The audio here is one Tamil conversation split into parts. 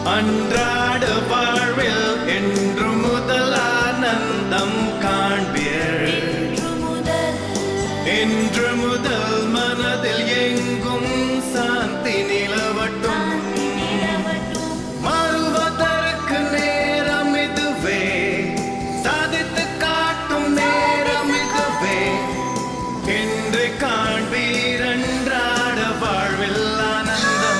அன்றாட வாழ்வில் என்று முதல் ஆனந்தம் காண்பீர் என்று முதல் மனதில் எங்கும் சாந்தி நிலவட்டும் மாறுவதற்கு நேரம் இதுவே சாதித்து காட்டும் நேரம் இதுவே என்று காண்பீர் அன்றாட வாழ்வில் ஆனந்தம்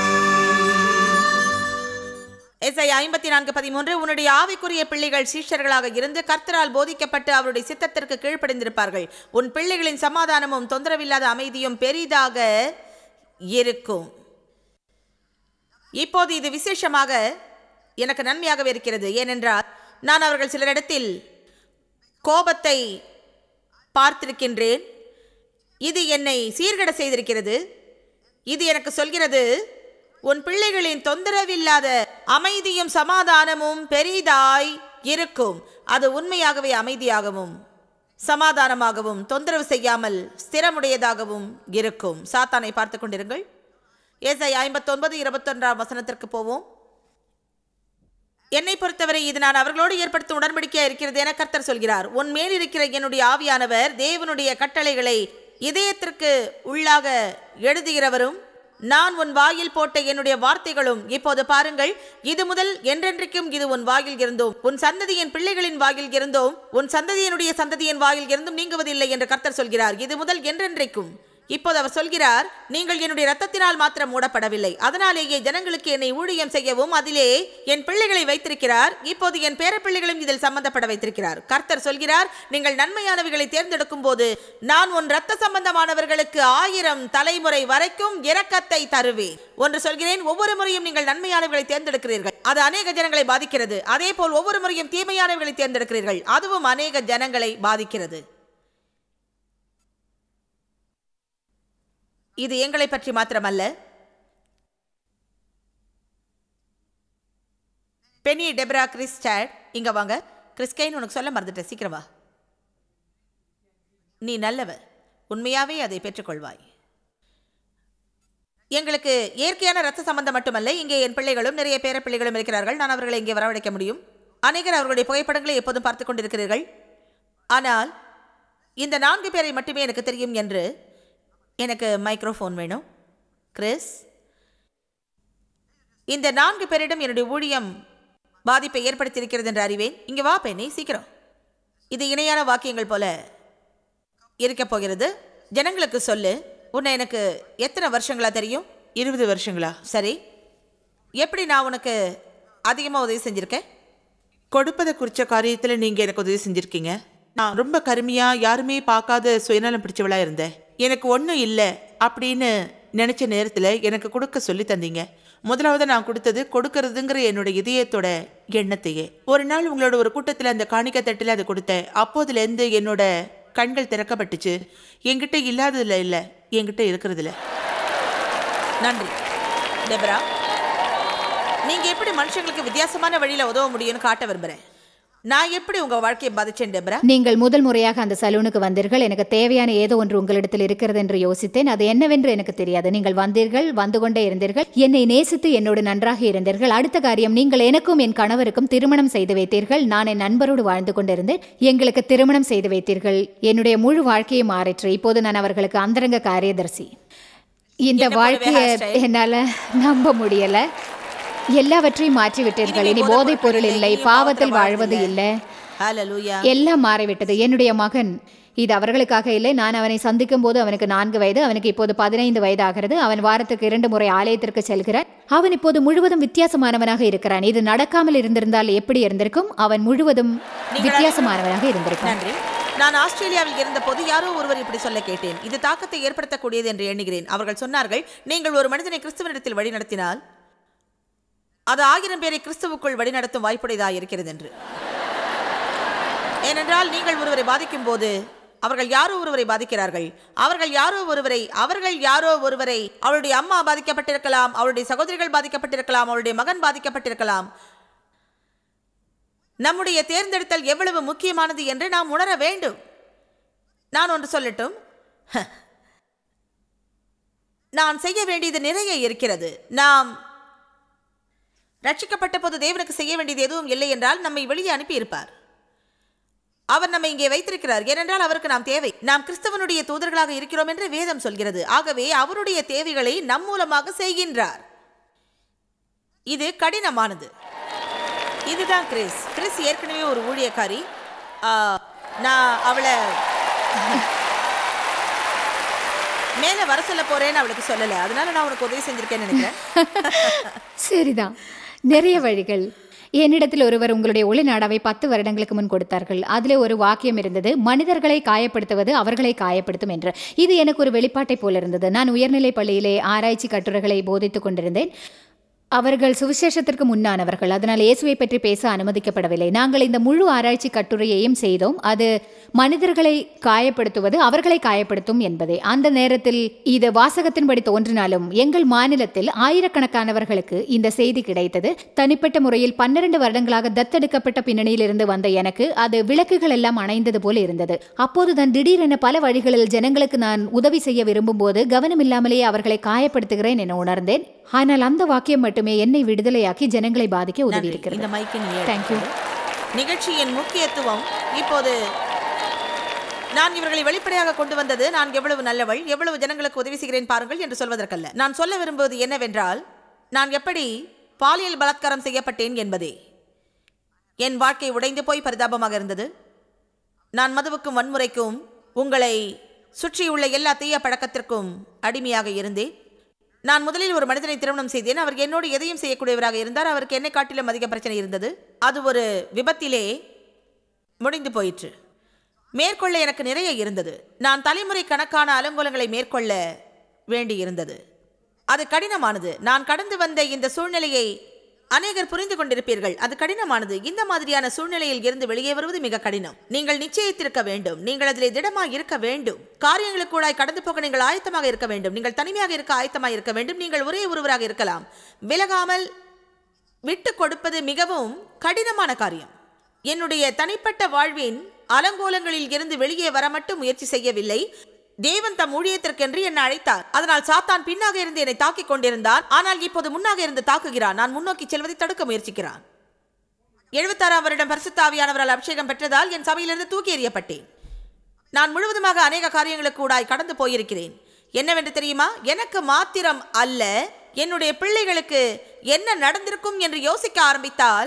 எஸ்ஐ ஐம்பத்தி நான்கு பதிமூன்று உன்னுடைய ஆவிக்குரிய பிள்ளைகள் சீஷர்களாக இருந்து கர்த்தரால் போதிக்கப்பட்டு அவருடைய சித்தத்திற்கு கீழ்ப்படிந்திருப்பார்கள் உன் பிள்ளைகளின் சமாதானமும் தொந்தரவில்லாத அமைதியும் பெரிதாக இருக்கும் இப்போது இது விசேஷமாக எனக்கு நன்மையாகவே இருக்கிறது ஏனென்றால் நான் அவர்கள் சிலரிடத்தில் கோபத்தை பார்த்திருக்கின்றேன் இது என்னை சீர்கட செய்திருக்கிறது இது எனக்கு சொல்கிறது உன் பிள்ளைகளின் தொந்தரவில்லாத அமைதியும் சமாதானமும் பெரிதாய் இருக்கும் அது உண்மையாகவே அமைதியாகவும் சமாதானமாகவும் தொந்தரவு செய்யாமல் ஸ்திரமுடையதாகவும் இருக்கும் சாத்தானை பார்த்து கொண்டிருங்கள் ஏசை ஐம்பத்தொன்பது இருபத்தொன்றாம் வசனத்திற்கு போவோம் என்னை பொறுத்தவரை இது நான் அவர்களோடு ஏற்படுத்தும் உடன்படிக்கையா இருக்கிறது என கர்த்தர் சொல்கிறார் உன் மேல் இருக்கிற என்னுடைய ஆவியானவர் தேவனுடைய கட்டளைகளை இதயத்திற்கு உள்ளாக எழுதுகிறவரும் நான் உன் வாயில் போட்ட என்னுடைய வார்த்தைகளும் இப்போது பாருங்கள் இது முதல் என்றென்றைக்கும் இது உன் வாயில் இருந்தோம் உன் சந்ததியின் பிள்ளைகளின் வாயில் இருந்தோம் உன் சந்ததியினுடைய சந்ததியின் வாயில் இருந்தும் நீங்குவதில்லை என்று கர்த்தர் சொல்கிறார் இது முதல் என்றென்றைக்கும் இப்போது அவர் சொல்கிறார் நீங்கள் என்னுடைய ரத்தத்தினால் மாத்திரம் மூடப்படவில்லை அதனாலேயே ஜனங்களுக்கு என்னை ஊழியம் செய்யவும் அதிலே என் பிள்ளைகளை வைத்திருக்கிறார் இப்போது என் பேரப்பிள்ளைகளும் இதில் சம்பந்தப்பட வைத்திருக்கிறார் கர்த்தர் சொல்கிறார் நீங்கள் நன்மையானவைகளை தேர்ந்தெடுக்கும் போது நான் உன் ரத்த சம்பந்தமானவர்களுக்கு ஆயிரம் தலைமுறை வரைக்கும் இரக்கத்தை தருவேன் ஒன்று சொல்கிறேன் ஒவ்வொரு முறையும் நீங்கள் நன்மையானவர்களை தேர்ந்தெடுக்கிறீர்கள் அது அநேக ஜனங்களை பாதிக்கிறது அதே போல் ஒவ்வொரு முறையும் தீமையானவர்களை தேர்ந்தெடுக்கிறீர்கள் அதுவும் அநேக ஜனங்களை பாதிக்கிறது இது எங்களை பற்றி மாத்திரமல்ல பெனி டெப்ரா கிறிஸ் சாட் இங்க வாங்க கிறிஸ்கைன் உனக்கு சொல்ல மறந்துட்டேன் சீக்கிரம் வா நீ நல்லவர் உண்மையாவே அதை பெற்றுக்கொள்வாய் எங்களுக்கு இயற்கையான ரத்த சம்பந்தம் மட்டுமல்ல இங்கே என் பிள்ளைகளும் நிறைய பேர பிள்ளைகளும் இருக்கிறார்கள் நான் அவர்களை இங்கே வரவழைக்க முடியும் அநேகர் அவர்களுடைய புகைப்படங்களை எப்போதும் பார்த்து கொண்டிருக்கிறீர்கள் ஆனால் இந்த நான்கு பேரை மட்டுமே எனக்கு தெரியும் என்று எனக்கு மைக்ரோஃபோன் வேணும் கிறிஸ் இந்த நான்கு பேரிடம் என்னுடைய ஊழியம் பாதிப்பை ஏற்படுத்தியிருக்கிறது என்று அறிவேன் இங்கே வா பெண்ணே சீக்கிரம் இது இணையான வாக்கியங்கள் போல இருக்கப் போகிறது ஜனங்களுக்கு சொல்லு உன்னை எனக்கு எத்தனை வருஷங்களா தெரியும் இருபது வருஷங்களா சரி எப்படி நான் உனக்கு அதிகமாக உதவி செஞ்சுருக்கேன் கொடுப்பதை குறிச்ச காரியத்துல நீங்க எனக்கு உதவி செஞ்சிருக்கீங்க நான் ரொம்ப கருமையா யாருமே பார்க்காத சுயநலம் பிடிச்சவளா இருந்தேன் எனக்கு ஒன்றும் இல்லை அப்படின்னு நினைச்ச நேரத்துல எனக்கு கொடுக்க சொல்லி தந்தீங்க முதலாவது நான் கொடுத்தது கொடுக்கறதுங்கிற என்னோட இதயத்தோட எண்ணத்தையே ஒரு நாள் உங்களோட ஒரு கூட்டத்தில் அந்த காணிக்கை தட்டில் அதை கொடுத்தேன் அப்போதுலேருந்து என்னோட கண்கள் திறக்கப்பட்டுச்சு என்கிட்ட இல்லாததுல இல்லை என்கிட்ட இருக்கிறதுல நன்றி டெபரா நீங்க எப்படி மனுஷங்களுக்கு வித்தியாசமான வழியில உதவ முடியும்னு காட்ட விரும்புறேன் நான் எப்படி உங்க வாழ்க்கையை பாதிச்சேன் டெபரா நீங்கள் முதல் முறையாக அந்த சலூனுக்கு வந்தீர்கள் எனக்கு தேவையான ஏதோ ஒன்று உங்களிடத்தில் இருக்கிறது என்று யோசித்தேன் அது என்னவென்று எனக்கு தெரியாது நீங்கள் வந்தீர்கள் வந்து கொண்டே இருந்தீர்கள் என்னை நேசித்து என்னோடு நன்றாக இருந்தீர்கள் அடுத்த காரியம் நீங்கள் எனக்கும் என் கணவருக்கும் திருமணம் செய்து வைத்தீர்கள் நான் என் நண்பரோடு வாழ்ந்து கொண்டிருந்தேன் எங்களுக்கு திருமணம் செய்து வைத்தீர்கள் என்னுடைய முழு வாழ்க்கையை மாறிற்று இப்போது நான் அவர்களுக்கு அந்தரங்க காரியதர்சி இந்த என்ன போலவே வாழ்க்கையை hairstyle? என்னால நம்ப முடியல எல்லாவற்றையும் மாற்றி விட்டீர்கள் இனிமே இனி போதைப் பொருள் இல்லை இனி பாவத்தில் பாவத்தில் வாழ்வது வாழ்வதில்லை. இல்லை ஹalleluya எல்லாம் மாறிவிட்டது என்னுடைய மகன் இது அவர்களுக்காக இல்லை நான் அவனை சந்திக்கும் போது அவனுக்கு நான்கு வயது அவனுக்கு இப்போது பதினைந்து வயது ஆகிறது அவன் வாரத்துக்கு இரண்டு முறை ஆலயத்திற்கு செல்கிறான் அவன் இப்போது முழுவதும் வித்தியாசமானவனாக இருக்கிறான் இது நடக்காமல் இருந்திருந்தால் எப்படி இருந்திருக்கும் அவன் முழுவதும் வித்தியாசமானவனாக இருந்திருக்கும் நன்றி நான் ஆஸ்திரேலியாவில் இருந்தபோது யாரோ ஒருவர் இப்படி சொல்ல கேட்டேன் இது தாக்கத்தை ஏற்படுத்தக்கூடியது என்று எண்ணுகிறேன் அவர்கள் சொன்னார்கள் நீங்கள் ஒரு மனிதனை கிறிஸ்துவனிடத்தில் வழிநடத்தினால் அது ஆயிரம் பேரை கிறிஸ்துவுக்குள் வழிநடத்தும் வாய்ப்புடையதாக இருக்கிறது என்று ஏனென்றால் நீங்கள் ஒருவரை பாதிக்கும் போது அவர்கள் யாரோ ஒருவரை பாதிக்கிறார்கள் அவர்கள் யாரோ ஒருவரை அவர்கள் யாரோ ஒருவரை அவளுடைய அம்மா பாதிக்கப்பட்டிருக்கலாம் அவளுடைய சகோதரிகள் பாதிக்கப்பட்டிருக்கலாம் அவளுடைய மகன் பாதிக்கப்பட்டிருக்கலாம் நம்முடைய தேர்ந்தெடுத்தல் எவ்வளவு முக்கியமானது என்று நாம் உணர வேண்டும் நான் ஒன்று சொல்லட்டும் ஹ. நான் செய்ய வேண்டியது நிறைய இருக்கிறது நாம் ரட்சிக்கப்பட்ட போது தேவனுக்கு செய்ய வேண்டியது எதுவும் இல்லை என்றால் நம்மை வெளியே அனுப்பியிருப்பார் அவர் நம்மை இங்கே வைத்திருக்கிறார் ஏனென்றால் அவருக்கு நாம் தேவை நாம் கிறிஸ்தவனுடைய தூதர்களாக இருக்கிறோம் என்று வேதம் சொல்கிறது ஆகவே அவருடைய தேவைகளை நம் மூலமாக செய்கின்றார் இது கடினமானது இதுதான் கிறிஸ் கிறிஸ் ஏற்கனவே ஒரு ஊழியக்காரி ஆ, நான் அவளை மேல வர சொல்ல போறேன்னு அவளுக்கு சொல்லல அதனால நான் உனக்கு உதவி செஞ்சிருக்கேன்னு நினைக்கிறேன் சரிதான் நிறைய வழிகள் என்னிடத்தில் ஒருவர் உங்களுடைய ஒளிநாடாவை பத்து வருடங்களுக்கு முன் கொடுத்தார்கள் அதில் ஒரு வாக்கியம் இருந்தது மனிதர்களை காயப்படுத்துவது அவர்களை காயப்படுத்தும் என்று இது எனக்கு ஒரு வெளிப்பாட்டை போல இருந்தது நான் உயர்நிலைப் பள்ளியிலே ஆராய்ச்சி கட்டுரைகளை போதித்துக் கொண்டிருந்தேன் அவர்கள் சுவிசேஷத்திற்கு முன்னானவர்கள் அதனால் இயேசுவை பற்றி பேச அனுமதிக்கப்படவில்லை நாங்கள் இந்த முழு ஆராய்ச்சி கட்டுரையையும் செய்தோம் அது மனிதர்களை காயப்படுத்துவது அவர்களை காயப்படுத்தும் என்பதே அந்த நேரத்தில் இது வாசகத்தின்படி தோன்றினாலும் எங்கள் மாநிலத்தில் ஆயிரக்கணக்கானவர்களுக்கு இந்த செய்தி கிடைத்தது தனிப்பட்ட முறையில் பன்னிரண்டு வருடங்களாக தத்தெடுக்கப்பட்ட பின்னணியில் இருந்து வந்த எனக்கு அது விளக்குகள் எல்லாம் அணைந்தது போல இருந்தது அப்போதுதான் திடீரென பல வழிகளில் ஜனங்களுக்கு நான் உதவி செய்ய விரும்பும் போது கவனமில்லாமலேயே அவர்களை காயப்படுத்துகிறேன் என உணர்ந்தேன் ஆனால் அந்த வாக்கியம் மட்டுமே என்னை விடுதலையாக்கி ஜனங்களை பாதிக்க உதவி நன்றி. இருக்கிறது இந்த மைக்கை நீ Thank you. எடுத்துக்கொடு. நிகழ்ச்சியின் முக்கியத்துவம் இப்போது நான் இவர்களை வெளிப்படையாக கொண்டு வந்தது நான் எவ்வளவு நல்லவள் எவ்வளவு ஜனங்களுக்கு உதவி செய்கிறேன் பாருங்கள் என்று சொல்வதற்கல்ல நான் சொல்ல விரும்புவது என்னவென்றால் நான் எப்படி பாலியல் பலாத்காரம் செய்யப்பட்டேன் என்பதே என் வாழ்க்கை உடைந்து போய் பரிதாபமாக இருந்தது நான் மதுவுக்கும் வன்முறைக்கும் உங்களை சுற்றியுள்ள எல்லா தீய பழக்கத்திற்கும் அடிமையாக இருந்தேன் நான் முதலில் ஒரு மனிதனை திருமணம் செய்தேன் அவர் என்னோடு எதையும் செய்யக்கூடியவராக இருந்தார் அவருக்கு என்னை காட்டிலும் அதிக பிரச்சனை இருந்தது அது ஒரு விபத்திலே முடிந்து போயிற்று மேற்கொள்ள எனக்கு நிறைய இருந்தது நான் தலைமுறை கணக்கான அலங்கோலங்களை மேற்கொள்ள வேண்டி இருந்தது அது கடினமானது நான் கடந்து வந்த இந்த சூழ்நிலையை அநேகர் புரிந்து கொண்டிருப்பீர்கள் அது கடினமானது இந்த மாதிரியான சூழ்நிலையில் இருந்து வெளியே வருவது மிக கடினம் நீங்கள் நிச்சயித்திருக்க வேண்டும் நீங்கள் அதிலே திடமாக இருக்க வேண்டும் காரியங்களுக்கூடாய் கடந்து போக நீங்கள் ஆயத்தமாக இருக்க வேண்டும் நீங்கள் தனிமையாக இருக்க ஆயத்தமாக இருக்க வேண்டும் நீங்கள் ஒரே ஒருவராக இருக்கலாம் விலகாமல் விட்டு கொடுப்பது மிகவும் கடினமான காரியம் என்னுடைய தனிப்பட்ட வாழ்வின் அலங்கோலங்களில் இருந்து வெளியே வர மட்டும் முயற்சி செய்யவில்லை தேவன் தம் ஊழியத்திற்கென்று என்னை அழைத்தார் அதனால் சாத்தான் பின்னாக இருந்து என்னை தாக்கிக் கொண்டிருந்தான் ஆனால் இப்போது முன்னாக இருந்து தாக்குகிறான் நான் முன்னோக்கி செல்வதை தடுக்க முயற்சிக்கிறான் எழுபத்தாறாம் வருடம் பரிசுத்தாவியானவரால் அபிஷேகம் பெற்றதால் என் சபையிலிருந்து தூக்கி எறியப்பட்டேன் நான் முழுவதுமாக அநேக காரியங்களுக்கு கூடாய் கடந்து போயிருக்கிறேன் என்னவென்று தெரியுமா எனக்கு மாத்திரம் அல்ல என்னுடைய பிள்ளைகளுக்கு என்ன நடந்திருக்கும் என்று யோசிக்க ஆரம்பித்தால்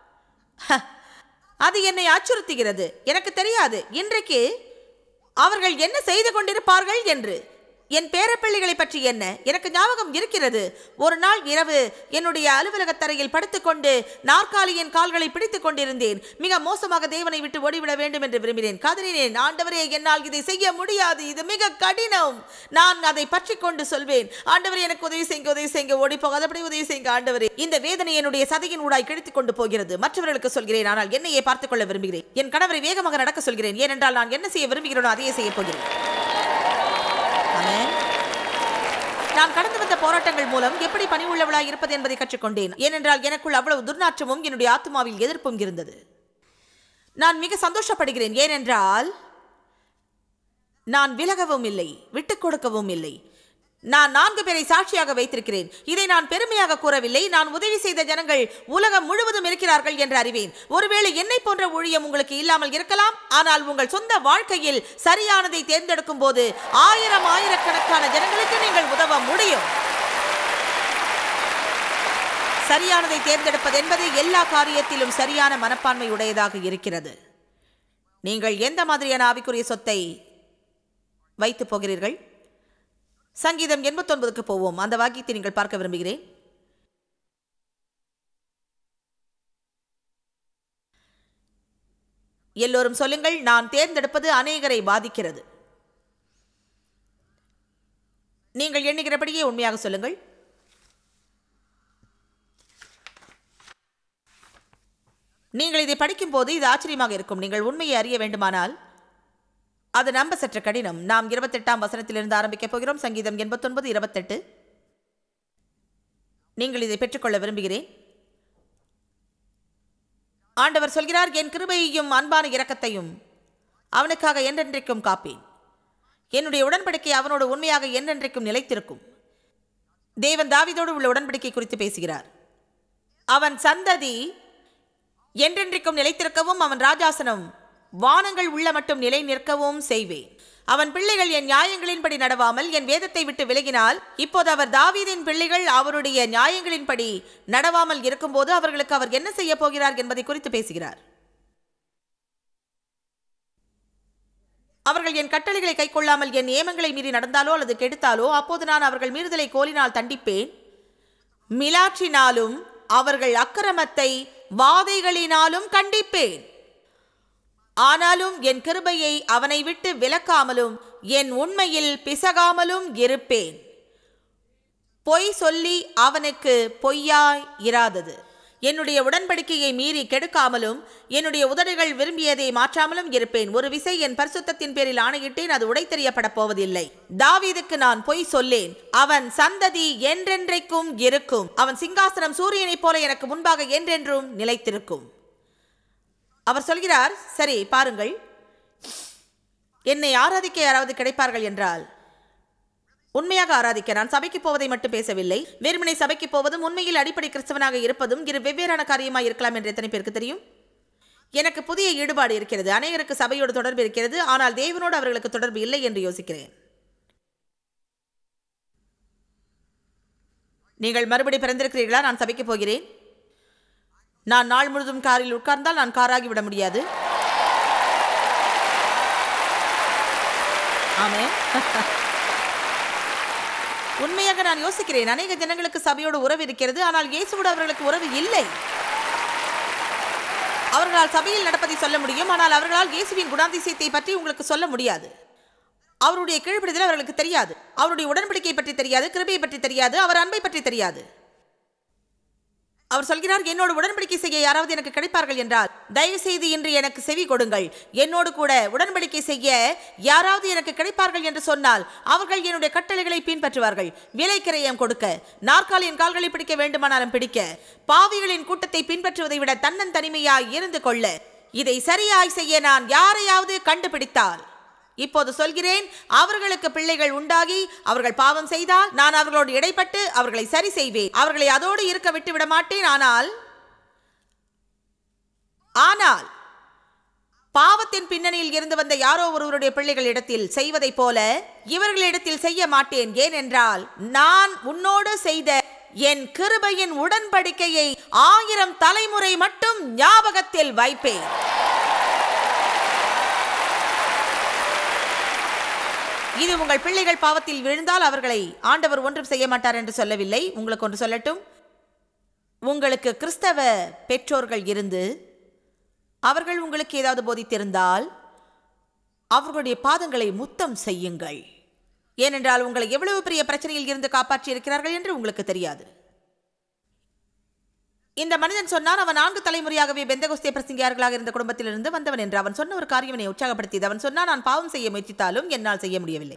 ஹ, அது என்னை அச்சுறுத்துகிறது எனக்கு தெரியாது இன்றைக்கு அவர்கள் என்ன செய்து கொண்டிருப்பார்கள் என்று என் பேரப்பிள்ளைகளை பற்றி என்ன எனக்கு ஞாபகம் இருக்கிறது ஒரு நாள் இரவு என்னுடைய அலுவலகத் தரையில் படுத்துக்கொண்டு நாற்காலியின் கால்களை பிடித்துக் கொண்டிருந்தேன் மிக மோசமாக தேவனை விட்டு ஓடிவிட வேண்டும் என்று விரும்பினேன் கதறினேன் ஆண்டவரே என்னால் இதை செய்ய முடியாது இது மிக கடினம் நான் அதை பற்றி கொண்டு சொல்வேன் ஆண்டவரே எனக்கு உதவி செய்யுங்க உதவி செய்யுங்க ஓடி போகாதபடி உதவி செய்யுங்க ஆண்டவரே இந்த வேதனை என்னுடைய சதையின் ஊடாய் கிழித்துக் கொண்டு போகிறது மற்றவர்களுக்கு சொல்கிறேன் ஆனால் என்னையே பார்த்துக் கொள்ள விரும்புகிறேன் என் கணவரை வேகமாக நடக்க சொல்கிறேன் ஏனென்றால் நான் என்ன செய்ய விரும்புகிறேனோ அதையே செய்ய போகிறேன் ஆமென். நான் கடந்து வந்த போராட்டங்கள் மூலம் எப்படி பணி உள்ளவளாய் இருப்பது என்பதை கற்றுக்கொண்டேன் ஏனென்றால் எனக்குள் அவ்வளவு துர்நாற்றமும் என்னுடைய ஆத்மாவில் எதிர்ப்பும் இருந்தது நான் மிக சந்தோஷப்படுகிறேன் ஏனென்றால் நான் விலகவும் இல்லை விட்டுக் கொடுக்கவும் இல்லை நான் நான்கு பேரை சாட்சியாக வைத்திருக்கிறேன் இதை நான் பெருமையாக கூறவில்லை நான் உதவி செய்த ஜனங்கள் உலகம் முழுவதும் இருக்கிறார்கள் என்று அறிவேன் ஒருவேளை என்னை போன்ற ஊழியம் உங்களுக்கு இல்லாமல் இருக்கலாம் ஆனால் உங்கள் சொந்த வாழ்க்கையில் சரியானதை தேர்ந்தெடுக்கும் போது ஆயிரம் ஆயிரக்கணக்கான ஜனங்களுக்கு நீங்கள் உதவ முடியும் சரியானதை தேர்ந்தெடுப்பது என்பது எல்லா காரியத்திலும் சரியான மனப்பான்மை உடையதாக இருக்கிறது நீங்கள் எந்த மாதிரியான ஆவிக்குரிய சொத்தை வைத்து போகிறீர்கள் சங்கீதம் எண்பத்தொன்பதுக்கு போவோம் அந்த வாக்கியத்தை நீங்கள் பார்க்க விரும்புகிறேன் எல்லோரும் சொல்லுங்கள் நான் தேர்ந்தெடுப்பது அநேகரை பாதிக்கிறது நீங்கள் எண்ணுகிறபடியே உண்மையாக சொல்லுங்கள் நீங்கள் இதை படிக்கும்போது இது ஆச்சரியமாக இருக்கும் நீங்கள் உண்மையை அறிய வேண்டுமானால் அது நம்ப சற்று கடினம் நாம் இருபத்தெட்டாம் வசனத்திலிருந்து ஆரம்பிக்கப் போகிறோம் சங்கீதம் எண்பத்தொன்பது இருபத்தெட்டு நீங்கள் இதை பெற்றுக்கொள்ள விரும்புகிறேன் ஆண்டவர் சொல்கிறார் என் கிருபையையும் அன்பான இரக்கத்தையும் அவனுக்காக என்றென்றைக்கும் காப்பேன் என்னுடைய உடன்படிக்கை அவனோடு உண்மையாக என்றென்றைக்கும் நிலைத்திருக்கும் தேவன் தாவீதோடு உள்ள உடன்படிக்கை குறித்து பேசுகிறார் அவன் சந்ததி என்றென்றைக்கும் நிலைத்திருக்கவும் அவன் ராஜாசனம் வானங்கள் உள்ள மட்டும் நிலை நிற்கவும் செய்வேன் அவன் பிள்ளைகள் என் நியாயங்களின்படி நடவாமல் என் வேதத்தை விட்டு விலகினால் இப்போது அவர் தாவீதின் பிள்ளைகள் அவருடைய நியாயங்களின்படி நடவாமல் இருக்கும்போது அவர்களுக்கு அவர் என்ன செய்ய போகிறார் என்பதை குறித்து பேசுகிறார் அவர்கள் என் கட்டளைகளை கைக்கொள்ளாமல் என் நியமங்களை மீறி நடந்தாலோ அல்லது கெடுத்தாலோ அப்போது நான் அவர்கள் மீறுதலை கோலினால் தண்டிப்பேன் மிலாற்றினாலும் அவர்கள் அக்கிரமத்தை வாதைகளினாலும் கண்டிப்பேன் ஆனாலும் என் கிருபையை அவனை விட்டு விலக்காமலும் என் உண்மையில் பிசகாமலும் இருப்பேன் பொய் சொல்லி அவனுக்கு பொய்யாய் இராதது என்னுடைய உடன்படிக்கையை மீறி கெடுக்காமலும் என்னுடைய உதடுகள் விரும்பியதை மாற்றாமலும் இருப்பேன் ஒரு விசை என் பரிசுத்தத்தின் பேரில் ஆணையிட்டேன் அது உடைத்தெறியப்பட போவதில்லை தாவீதுக்கு நான் பொய் சொல்லேன் அவன் சந்ததி என்றென்றைக்கும் இருக்கும் அவன் சிங்காசனம் சூரியனைப் போல எனக்கு முன்பாக என்றென்றும் நிலைத்திருக்கும் அவர் சொல்கிறார் சரி பாருங்கள் என்னை ஆராதிக்க யாராவது கிடைப்பார்கள் என்றால் உண்மையாக ஆராதிக்க நான் சபைக்கு போவதை மட்டும் பேசவில்லை வெறுமனை சபைக்கு போவதும் உண்மையில் அடிப்படை கிறிஸ்தவனாக இருப்பதும் இரு வெவ்வேறான காரியமாக இருக்கலாம் என்று எத்தனை பேருக்கு தெரியும் எனக்கு புதிய ஈடுபாடு இருக்கிறது அநேகருக்கு சபையோடு தொடர்பு இருக்கிறது ஆனால் தேவனோடு அவர்களுக்கு தொடர்பு இல்லை என்று யோசிக்கிறேன் நீங்கள் மறுபடி பிறந்திருக்கிறீர்களா நான் சபைக்கு போகிறேன் நான் நாள் முழுதும் காரில் உட்கார்ந்தால் நான் காராகி விட முடியாது ஆமே உண்மையாக நான் யோசிக்கிறேன் அநேக ஜனங்களுக்கு சபையோடு உறவு இருக்கிறது ஆனால் இயேசுவோடு அவர்களுக்கு உறவு இல்லை அவர்களால் சபையில் நடப்பதை சொல்ல முடியும் ஆனால் அவர்களால் இயேசுவின் குணாதிசயத்தை பற்றி உங்களுக்கு சொல்ல முடியாது அவருடைய கீழ்ப்படுதல் அவர்களுக்கு தெரியாது அவருடைய உடன்படிக்கை பற்றி தெரியாது கிருபையை பற்றி தெரியாது அவர் அன்பை பற்றி தெரியாது அவர் சொல்கிறார் என்னோடு உடன்படிக்கை செய்ய யாராவது எனக்கு கிடைப்பார்கள் என்றால் தயவு செய்து இன்று எனக்கு செவி கொடுங்கள் என்னோடு கூட உடன்படிக்கை செய்ய யாராவது எனக்கு கிடைப்பார்கள் என்று சொன்னால் அவர்கள் என்னுடைய கட்டளைகளை பின்பற்றுவார்கள் விலை கிரயம் கொடுக்க நாற்காலியின் கால்களை பிடிக்க வேண்டுமானாலும் பிடிக்க பாவிகளின் கூட்டத்தை பின்பற்றுவதை விட தன்னன் தனிமையாய் இருந்து கொள்ள இதை சரியாய் செய்ய நான் யாரையாவது கண்டுபிடித்தால் இப்போது சொல்கிறேன் அவர்களுக்கு பிள்ளைகள் உண்டாகி அவர்கள் பாவம் செய்தால் நான் அவர்களோடு இடைப்பட்டு அவர்களை சரி செய்வேன் அவர்களை அதோடு இருக்க விட்டு விட மாட்டேன் ஆனால் ஆனால் பாவத்தின் பின்னணியில் இருந்து வந்த யாரோ ஒருவருடைய பிள்ளைகள் இடத்தில் செய்வதைப் போல இவர்களிடத்தில் செய்ய மாட்டேன் ஏனென்றால் நான் உன்னோடு செய்த என் கிருபையின் உடன்படிக்கையை ஆயிரம் தலைமுறை மட்டும் ஞாபகத்தில் வைப்பேன் இது உங்கள் பிள்ளைகள் பாவத்தில் விழுந்தால் அவர்களை ஆண்டவர் ஒன்றும் செய்ய மாட்டார் என்று சொல்லவில்லை உங்களுக்கு ஒன்று சொல்லட்டும் உங்களுக்கு கிறிஸ்தவ பெற்றோர்கள் இருந்து அவர்கள் உங்களுக்கு ஏதாவது போதித்திருந்தால் அவர்களுடைய பாதங்களை முத்தம் செய்யுங்கள் ஏனென்றால் உங்களை எவ்வளவு பெரிய பிரச்சனையில் இருந்து காப்பாற்றி இருக்கிறார்கள் என்று உங்களுக்கு தெரியாது இந்த மனிதன் சொன்னான் அவன் நான்கு தலைமுறையாகவே பெந்தகோஸ்தே பிரசங்கியார்களாக இருந்த குடும்பத்திலிருந்து வந்தவன் என்று அவன் சொன்ன ஒரு காரியம் என்னை உற்சாகப்படுத்தியது அவன் சொன்னான் நான் பாவம் செய்ய முயற்சித்தாலும் என்னால் செய்ய முடியவில்லை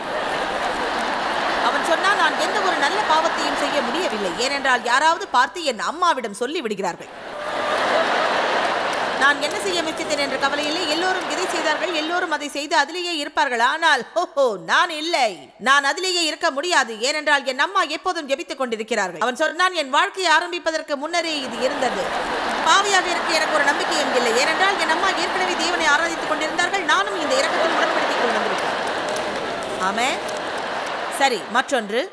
அவன் சொன்னான் நான் எந்த ஒரு நல்ல பாவத்தையும் செய்ய முடியவில்லை ஏனென்றால் யாராவது பார்த்து என் அம்மாவிடம் சொல்லி விடுகிறார்கள் நான் என்ன செய்ய முயற்சித்தேன் என்ற கவலையிலே எல்லோரும் இதை செய்தார்கள் எல்லோரும் அதை செய்து அதிலேயே இருப்பார்கள் ஆனால் ஹோஹோ நான் இல்லை நான் அதிலேயே இருக்க முடியாது ஏனென்றால் என் அம்மா எப்போதும் ஜெபித்துக் கொண்டிருக்கிறார்கள் அவன் சொன்னான் என் வாழ்க்கையை ஆரம்பிப்பதற்கு முன்னரே இது இருந்தது பாவியாக இருக்க எனக்கு ஒரு நம்பிக்கையும் இல்லை ஏனென்றால் என் அம்மா ஏற்கனவே தேவனை ஆராதித்துக் கொண்டிருந்தார்கள் நானும் இந்த இறக்கத்தில் உடன்படுத்திக் கொண்டு வந்திருக்கேன் ஆமே சரி மற்றொன்று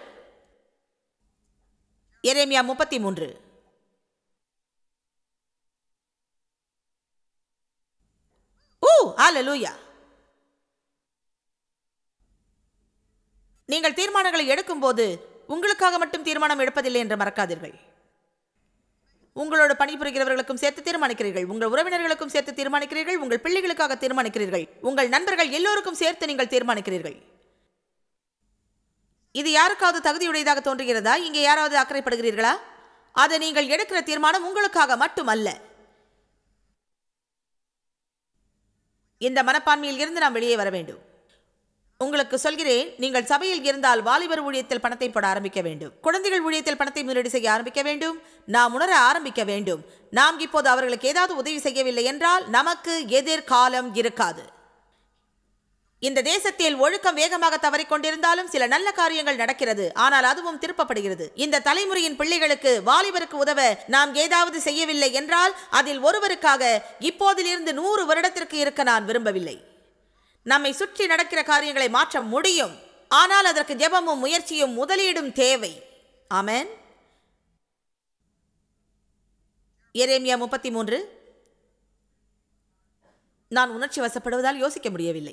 எரேமியா முப்பத்தி மூன்று ஊ ஹalleluya நீங்கள் தீர்மானங்களை எடுக்கும்போது உங்களுக்காக மட்டும் தீர்மானம் எடுப்பதில்லை என்று மறக்காதீர்கள் உங்களோட பணிபுரிகிறவர்களுக்கும் சேர்த்து தீர்மானிக்கிறீர்கள் உங்கள் உறவினர்களுக்கும் சேர்த்து தீர்மானிக்கிறீர்கள் உங்கள் பிள்ளைகளுக்காக தீர்மானிக்கிறீர்கள் உங்கள் நண்பர்கள் எல்லோருக்கும் சேர்த்து நீங்கள் தீர்மானிக்கிறீர்கள் இது யாருக்காவது தகுதியுடையதாக தோன்றுகிறதா இங்கே யாராவது அக்கறைப்படுகிறீர்களா அதை நீங்கள் எடுக்கிற தீர்மானம் உங்களுக்காக மட்டுமல்ல இந்த மனப்பான்மையில் இருந்து நாம் வெளியே வர வேண்டும் உங்களுக்கு சொல்கிறேன் நீங்கள் சபையில் இருந்தால் வாலிபர் ஊழியத்தில் பணத்தை போட ஆரம்பிக்க வேண்டும் குழந்தைகள் ஊழியத்தில் பணத்தை முதலீடு செய்ய ஆரம்பிக்க வேண்டும் நாம் உணர ஆரம்பிக்க வேண்டும் நாம் இப்போது அவர்களுக்கு ஏதாவது உதவி செய்யவில்லை என்றால் நமக்கு எதிர்காலம் இருக்காது இந்த தேசத்தில் ஒழுக்கம் வேகமாக தவறிக்கொண்டிருந்தாலும் சில நல்ல காரியங்கள் நடக்கிறது ஆனால் அதுவும் திருப்பப்படுகிறது இந்த தலைமுறையின் பிள்ளைகளுக்கு வாலிபருக்கு உதவ நாம் ஏதாவது செய்யவில்லை என்றால் அதில் ஒருவருக்காக இப்போதிலிருந்து நூறு வருடத்திற்கு இருக்க நான் விரும்பவில்லை நம்மை சுற்றி நடக்கிற காரியங்களை மாற்ற முடியும் ஆனால் அதற்கு ஜெபமும் முயற்சியும் முதலீடும் தேவை ஆமென் எரேமியா முப்பத்தி மூன்று நான் உணர்ச்சி வசப்படுவதால் யோசிக்க முடியவில்லை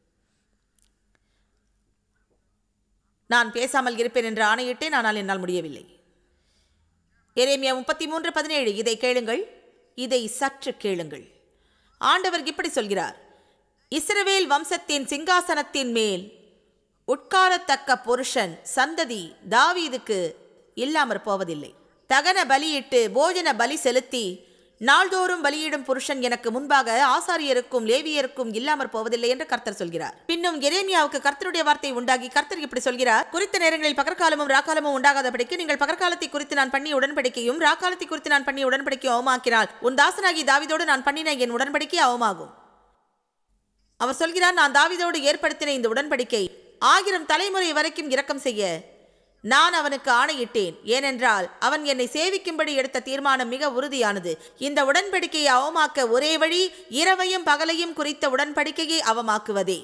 நான் பேசாமல் இருப்பேன் என்று ஆணையிட்டேன் ஆனால் என்னால் முடியவில்லை எரேமியா முப்பத்தி மூன்று பதினேழு இதை கேளுங்கள் இதை சற்று கேளுங்கள் ஆண்டவர் இப்படி சொல்கிறார் இஸ்ரவேல் வம்சத்தின் சிங்காசனத்தின் மேல் உட்காரத்தக்க புருஷன் சந்ததி தாவீதுக்கு இல்லாமற் போவதில்லை தகன பலியிட்டு போஜன பலி செலுத்தி நாள்தோறும் பலியிடும் புருஷன் எனக்கு முன்பாக ஆசாரியருக்கும் லேவியருக்கும் இல்லாமற் போவதில்லை என்று கர்த்தர் சொல்கிறார் பின்னும் எரேமியாவுக்கு கர்த்தருடைய வார்த்தை உண்டாகி கர்த்தர் இப்படி சொல்கிறார் குறித்த நேரங்களில் பகற்காலமும் ராக்காலமும் உண்டாகாதபடிக்கு நீங்கள் பகற்காலத்தை குறித்து நான் பண்ணி உடன்படிக்கையும் ராக்காலத்தை குறித்து நான் பண்ணி உடன்படிக்கை அவமாக்கினால் உன் தாசனாகி தாவிதோடு நான் பண்ணின என் உடன்படிக்கை அவமாகும் அவர் சொல்கிறார் நான் தாவீதோடு ஏற்படுத்தின இந்த உடன்படிக்கை ஆயிரம் தலைமுறை வரைக்கும் இரக்கம் செய்ய நான் அவனுக்கு ஆணையிட்டேன் ஏனென்றால் அவன் என்னை சேவிக்கும்படி எடுத்த தீர்மானம் மிக உறுதியானது இந்த உடன்படிக்கையை அவமாக்க ஒரே வழி இரவையும் பகலையும் குறித்த உடன்படிக்கையை அவமாக்குவதே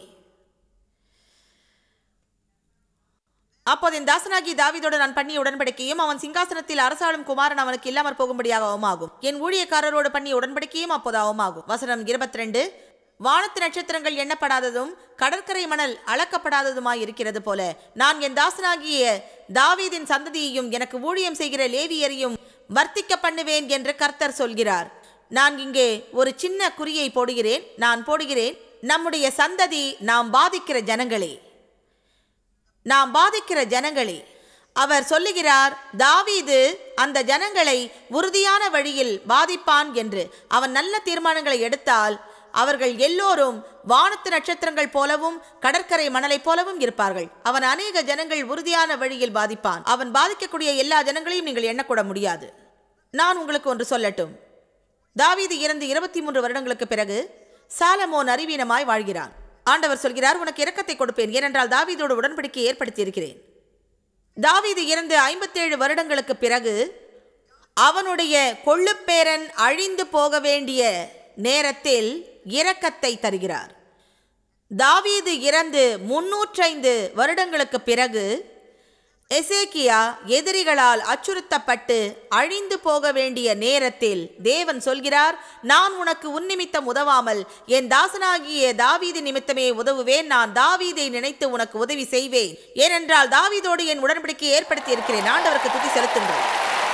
அப்போது என் தாசனாகி தாவீதோடு நான் பண்ணிய உடன்படிக்கையும் அவன் சிங்காசனத்தில் அரசாளும் குமாரன் அவனுக்கு இல்லாமற் போகும்படியாக அவமாகும் என் ஊழியக்காரரோடு பண்ணிய உடன்படிக்கையும் அப்போது அவமாகும் வசனம் இருபத்தி ரெண்டு வானத்து நட்சத்திரங்கள் எண்ணப்படாததும் கடற்கரை மணல் அளக்கப்படாததுமாய் இருக்கிறது போல நான் என் தாசனாகிய தாவீதின் சந்ததியையும் எனக்கு ஊழியம் செய்கிற லேவியரையும் வர்த்திக்க பண்ணுவேன் என்று கர்த்தர் சொல்கிறார் நான் இங்கே ஒரு சின்ன குறியை போடுகிறேன் நான் போடுகிறேன் நம்முடைய சந்ததி நாம் பாதிக்கிற ஜனங்களே நாம் பாதிக்கிற ஜனங்களே அவர் சொல்லுகிறார் தாவீது அந்த ஜனங்களை உறுதியான வழியில் பாதிப்பான் என்று அவன் நல்ல தீர்மானங்களை எடுத்தால் அவர்கள் எல்லோரும் வானத்து நட்சத்திரங்கள் போலவும் கடற்கரை மணலைப் போலவும் இருப்பார்கள் அவன் அநேக ஜனங்கள் உறுதியான வழியில் பாதிப்பான் அவன் பாதிக்கக்கூடிய எல்லா ஜனங்களையும் நீங்கள் எண்ணக்கூட முடியாது நான் உங்களுக்கு ஒன்று சொல்லட்டும் தாவீது இறந்து இருபத்தி மூன்று வருடங்களுக்கு பிறகு சாலமோன் அறிவீனமாய் வாழ்கிறான் ஆண்டவர் சொல்கிறார் உனக்கு இரக்கத்தை கொடுப்பேன் ஏனென்றால் தாவீதோடு உடன்படிக்கை ஏற்படுத்தி இருக்கிறேன் தாவீது இறந்து ஐம்பத்தேழு வருடங்களுக்கு பிறகு அவனுடைய கொள்ளுப்பேரன் அழிந்து போக வேண்டிய நேரத்தில் இரக்கத்தை தருகிறார் தாவீது இறந்து முன்னூற்றைந்து வருடங்களுக்கு பிறகு எசேக்கியா எதிரிகளால் அச்சுறுத்தப்பட்டு அழிந்து போக வேண்டிய நேரத்தில் தேவன் சொல்கிறார் நான் உனக்கு உன்னிமித்தம் உதவாமல் என் தாசனாகிய தாவீது நிமித்தமே உதவுவேன் நான் தாவீதை நினைத்து உனக்கு உதவி செய்வேன் ஏனென்றால் தாவீதோடு என் உடன்படிக்கையை ஏற்படுத்தி இருக்கிறேன் ஆண்டவருக்கு துதி செலுத்துங்கள்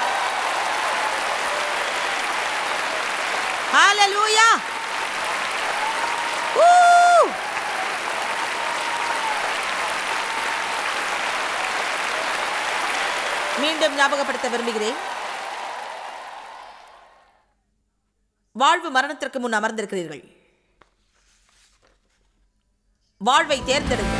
ஹalleluya Woo! மீண்டும் ஞாபகப்படுத்த விரும்புகிறேன் வாழ்வு மரணத்திற்கு முன் அமர்ந்திருக்கிறீர்கள் வாழ்வை தேர்ந்தெடுங்கள்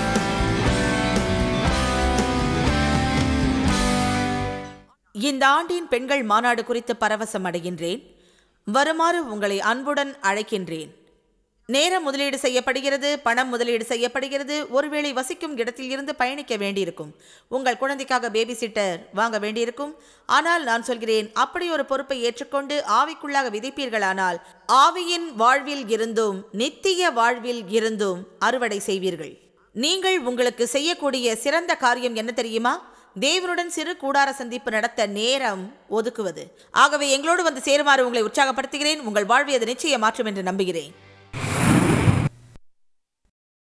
இந்த ஆண்டின் பெண்கள் மாநாடு குறித்து பரவசம் அடைகின்றேன் வருமாறு உங்களை அன்புடன் அழைக்கின்றேன் நேரம் முதலீடு செய்யப்படுகிறது பணம் முதலீடு செய்யப்படுகிறது ஒருவேளை வசிக்கும் இடத்தில் இருந்து பயணிக்க வேண்டியிருக்கும் உங்கள் குழந்தைக்காக பேபி சிட்டர் வாங்க வேண்டியிருக்கும் ஆனால் நான் சொல்கிறேன் அப்படி ஒரு பொறுப்பை ஏற்றுக்கொண்டு ஆவிக்குள்ளாக விதைப்பீர்களானால் ஆவியின் வாழ்வில் இருந்தும் நித்திய வாழ்வில் இருந்தும் அறுவடை செய்வீர்கள் நீங்கள் உங்களுக்கு செய்யக்கூடிய சிறந்த காரியம் என்ன தெரியுமா தேவனுடன் சிறு கூடார சந்திப்பு நடத்த நேரம் ஒதுக்குவது ஆகவே எங்களோடு வந்து சேருமாறு உங்களை உற்சாகப்படுத்துகிறேன் உங்கள் வாழ்வை அது நிச்சயம் மாற்றும் என்று நம்புகிறேன்